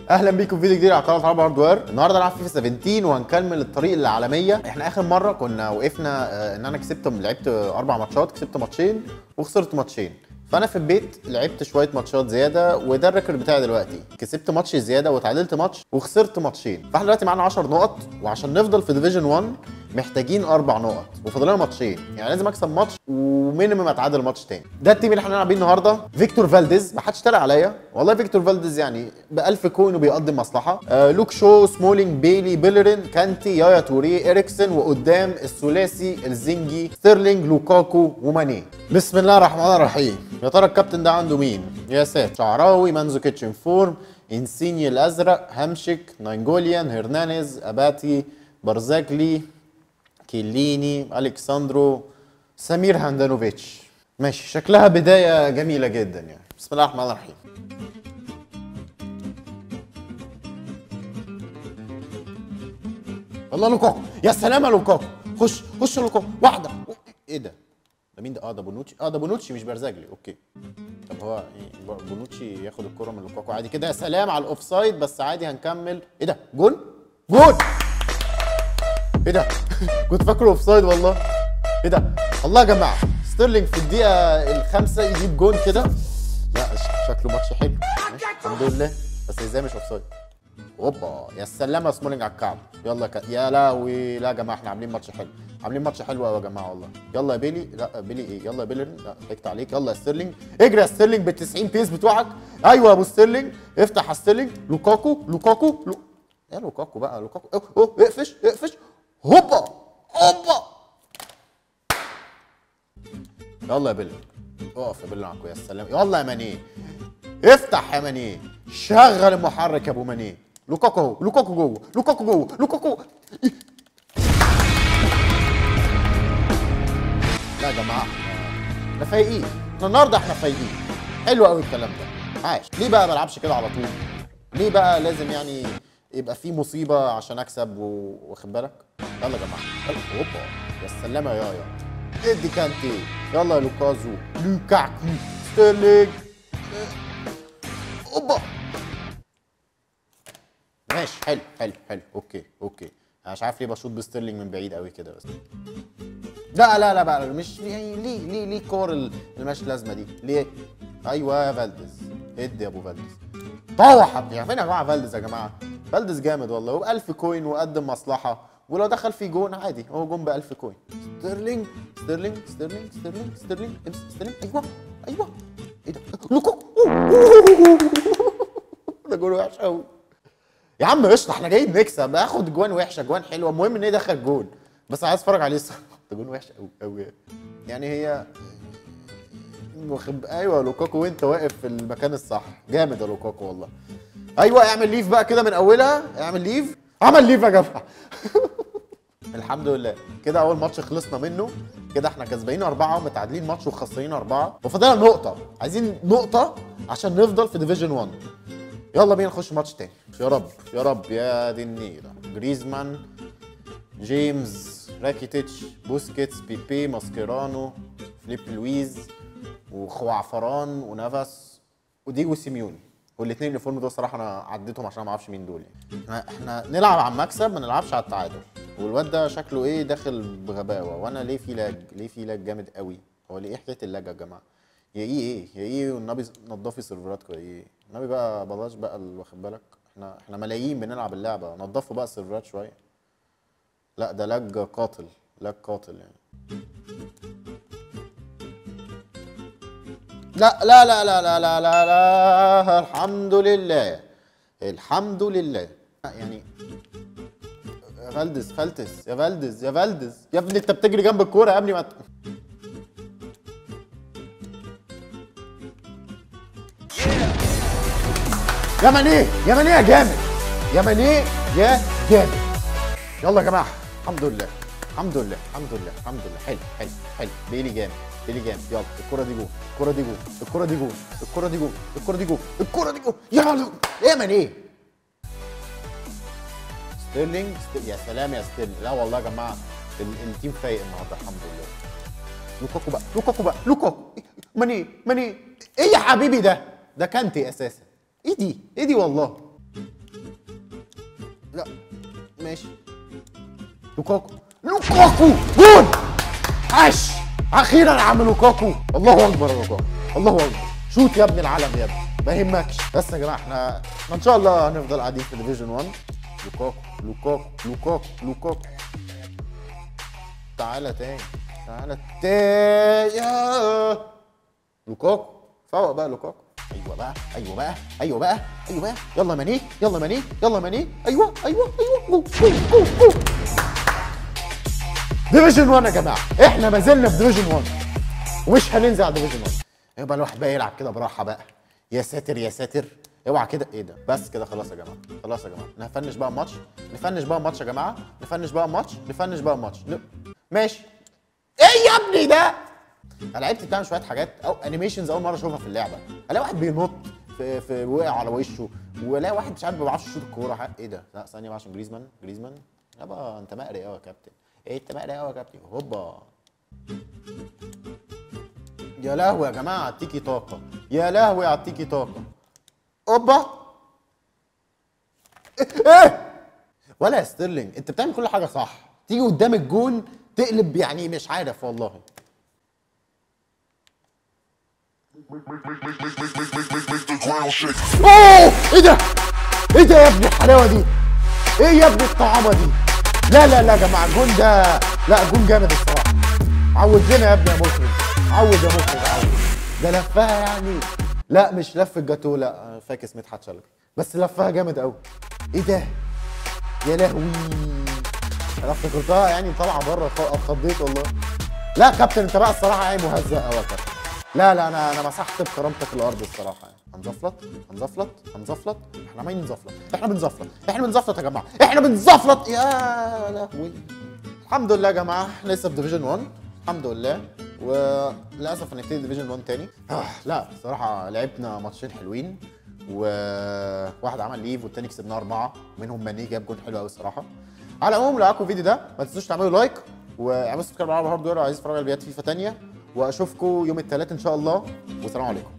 اهلا بيكم في فيديو جديد على قناه عرب هاردوير النهارده هنلعب فيفا 17 وهنكمل الطريق للعالميه احنا اخر مره كنا وقفنا آه، ان انا كسبت لعبت اربع ماتشات كسبت ماتشين وخسرت ماتشين فانا في البيت لعبت شويه ماتشات زياده وده الريكورد بتاعي دلوقتي كسبت ماتش زياده وتعادلت ماتش وخسرت ماتشين فاحنا دلوقتي معانا 10 نقط وعشان نفضل في ديفيجن 1 محتاجين اربع نقط وفاضل لنا ماتشين يعني لازم اكسب ماتش ومينيمم اتعادل ماتش تاني ده التيم اللي احنا هنلعب بيه النهارده فيكتور فالديز ما حدش طلع عليا والله فيكتور فالديز يعني ب 1000 كوين وبيقدم مصلحه آه لوك شو سمولينج بيلي بيلرين كانتي يايا توري اريكسن وقدام الثلاثي الزنجي ستيرلينج لوكاكو وماني بسم الله الرحمن الرحيم يا ترى الكابتن ده عنده مين يا ساتر شعراوي مانزوكيتش فورم انسيني الازرق همشك ناينجوليان هرنانيز اباتي برزاجلي كيليني الكساندرو سمير هاندانوفيتش ماشي شكلها بدايه جميله جدا يعني بسم الله الرحمن الرحيم الله لوكاكو يا سلام يا لوكاكو خش خش يا لوكاكو واحده ايه ده ده مين ده اه ده بونوتشي اه ده بونوتشي مش برزاجلي اوكي طب هو إيه؟ بونوتشي ياخد الكره من لوكاكو عادي كده يا سلام على الاوفسايد بس عادي هنكمل ايه ده جون جون ايه ده كنت فاكره اوفسايد والله ايه ده الله يا جماعه ستيرلينج في الدقيقه الخامسه يجيب جون كده لا ش- شكله ماتش حلو ماشي، الحمد لله بس ازاي مش اوفسايد اوبا يا سلام يا سمولينج على الكعب يلا ك... يا لهوي لا يا جماعه احنا عاملين ماتش حلو عاملين ماتش حلو قوي يا جماعه والله يلا يا بيلي لا بيلي ايه يلا يا بيلرين لا ضحكت عليك يلا يا ستيرلينج اجري يا ستيرلينج بال 90 بيس بتوعك ايوه يا ابو ستيرلينج افتح يا ستيرلينج لوكاكو لوكاكو لو... يا لوكاكو بقى لوكاكو اوه اوه اقفش اقفش هوبا هوبا يلا يا بيلي اقف يا بيلي معاكم يا سلام يلا يا ماني افتح يا ماني شغل المحرك يا ابو ماني لوكاكو اهو لوكاكو جوه لوكاكو جوه لوكاكو لا يا جماعه احنا فايقين احنا النهارده احنا فايقين حلو قوي الكلام ده عاش ليه بقى ما بلعبش كده على طول ليه بقى لازم يعني يبقى في مصيبه عشان اكسب و- واخد بالك يلا يا جماعه يلا هوبا يا سلامه يا يايا ادي كانتي يلا يا لوكازو لوكاكو ستيرلينج اوبا ماشي حلو حلو حلو اوكي اوكي انا مش عارف ليه بشوط بستيرلينج من بعيد قوي كده بس لا لا لا بقى مش يعني ليه ليه ليه الكور اللي مالهاش لازمه دي ليه ايوه يا فالديز ادي يا ابو فالديز طوح يا فين يا جماعه فالديز يا جماعه فالديز جامد والله وب 1000 كوين وقدم مصلحه ولو دخل في جون عادي هو جون ب 1000 كوين ستيرلينج ستيرلينج ستيرلينج ستيرلينج ستيرلينج امسك ستيرلينج ايوه ايوه ايه ده لوكو ده جون وحش قوي يا عم قشطه احنا جايين نكسب اخد جوان وحشه جوان حلوه المهم ان هي دخل جون بس عايز اتفرج عليه الصراحه ده جون وحش قوي قوي يعني هي واخد ايوه لوكاكو وانت واقف في المكان الصح جامد يا لوكاكو والله ايوه اعمل ليف بقى كده من اولها اعمل ليف عمل ليف يا جماعه الحمد لله كده اول ماتش خلصنا منه كده احنا كسبانين اربعه ومتعادلين ماتش وخسرانين اربعه وفضلنا نقطه عايزين نقطه عشان نفضل في ديفيجن 1 يلا بينا نخش ماتش تاني يا رب يا رب يا دي النيله جريزمان جيمس راكيتيتش بوسكيتس بيبي ماسكيرانو فليب لويز وخوعفران ونافاس وديجو سيميوني والاثنين اليونيفورم دول صراحه انا عديتهم عشان ما اعرفش مين دول يعني احنا- احنا نلعب على المكسب ما نلعبش على التعادل والواد ده شكله ايه داخل بغباوه وانا ليه في لاج ليه في لاج جامد قوي هو ليه ايه حكايه اللاج يا جماعه يا ايه ايه يا ايه والنبي نضفي سيرفراتكم يا ايه النبي بقى بلاش بقى ال- واخد بالك احنا احنا ملايين بنلعب اللعبه نضفوا بقى السيرفرات شويه لا ده لاج قاتل لاج قاتل يعني لا لا لا لا لا لا لا لا الحمد لله الحمد لله يعني يا فالدز فالتس يا فالدز يا فالدز يا ابني انت بتجري جنب الكوره يا ابني ما ت- يا مانيه يا مانيه يا جامد يا مانيه يا جامد يلا يا جماعه الحمد لله الحمد لله الحمد لله الحمد لله حلو حلو حلو بيلي جامد بيلي جامد يلا الكره دي جول الكره دي جول الكره دي جول الكره دي جول الكره دي جول الكره دي جول يا لهوي ايه يا مانيه ستيرلينج ست... يا سلام يا ستيرلينج لا والله يا جماعه ال- التيم فايق النهارده الحمد لله لوكاكو بقى لوكاكو بقى لوكاكو ماني ماني ايه يا حبيبي ده ده كانتي اساسا ايه دي ايه دي والله لا ماشي لوكاكو لوكاكو جول عاش اخيرا يا عم لوكاكو الله اكبر يا لوكاكو الله اكبر شوت يا ابن العالم يا ابني ما يهمكش بس يا جماعه احنا احنا ان شاء الله هنفضل قاعدين في ديفيجن 1 لوكاكو لوكاكو لوكاكو لوكاكو تعالى تاني تعالى تاني يا لوكاكو فوق بقى لوكاكو ايوه بقى ايوه بقى ايوه بقى ايوه بقى يلا ماني يلا ماني يلا ماني ايوه ايوه ايوه جو جو جو جو ديفيجن 1 يا جماعه احنا ما زلنا في ديفيجن 1 ومش هننزل على ديفيجن 1 يبقى الواحد بقى يلعب كده براحه بقى يا ساتر يا ساتر اوعى كده ايه ده بس كده خلاص يا جماعه خلاص يا جماعه نفنش بقى الماتش نفنش بقى الماتش يا جماعه نفنش بقى الماتش نفنش بقى الماتش ن... ماشي ايه يا ابني ده انا لعبت بتعمل شويه حاجات او انيميشنز اول مره اشوفها في اللعبه الاقي واحد بينط في, في وقع على وشه والاقي واحد مش عارف ما بيعرفش يشوط الكوره حق- ايه ده لا ثانيه بقى عشان جريزمان جريزمان يابا انت مقري قوي يا كابتن ايه انت مقري قوي يا كابتن هوبا يا لهوي يا جماعه على التيكي طاقه يا لهوي على التيكي طاقه اوبا ايه إيه؟ ولا يا ستيرلينج انت بتعمل كل حاجه صح تيجي قدام الجون تقلب يعني مش عارف والله اوه ايه ده ايه ده يا ابني الحلاوه دي ايه يا ابني الطعامه دي لا لا لا يا جماعه الجون ده لا جون جامد الصراحه عود لنا يا ابني يا مخرج عود يا مخرج عود ده لفها يعني لا مش لف الجاتو لا فاكس مدحت شلبي بس لفها جامد قوي ايه ده يا لهوي انا افتكرتها يعني طالعه بره اتخضيت والله لا يا كابتن انت بقى الصراحه يعني مهزأ قوي يا كابتن لا لا انا انا مسحت بكرامتك الارض الصراحه يعني هنزفلط هنزفلط هنزفلط احنا عمالين نزفلط احنا بنزفلط احنا بنزفلط يا جماعه احنا بنزفلط يا لهوي الحمد لله يا جماعه احنا لسه في ديفيجن 1 الحمد لله وللاسف هنبتدي ديفيجن 1 تاني آه لا صراحه لعبنا ماتشين حلوين وواحد عمل ليف والتاني كسبناه اربعه منهم ماني جاب جون حلو قوي الصراحه على العموم لو عجبكم الفيديو ده ما تنسوش تعملوا لايك واعملوا سبسكرايب على هارد وير لو عايز تتفرجوا على فيديوهات فيفا تانيه واشوفكم يوم الثلاث ان شاء الله والسلام عليكم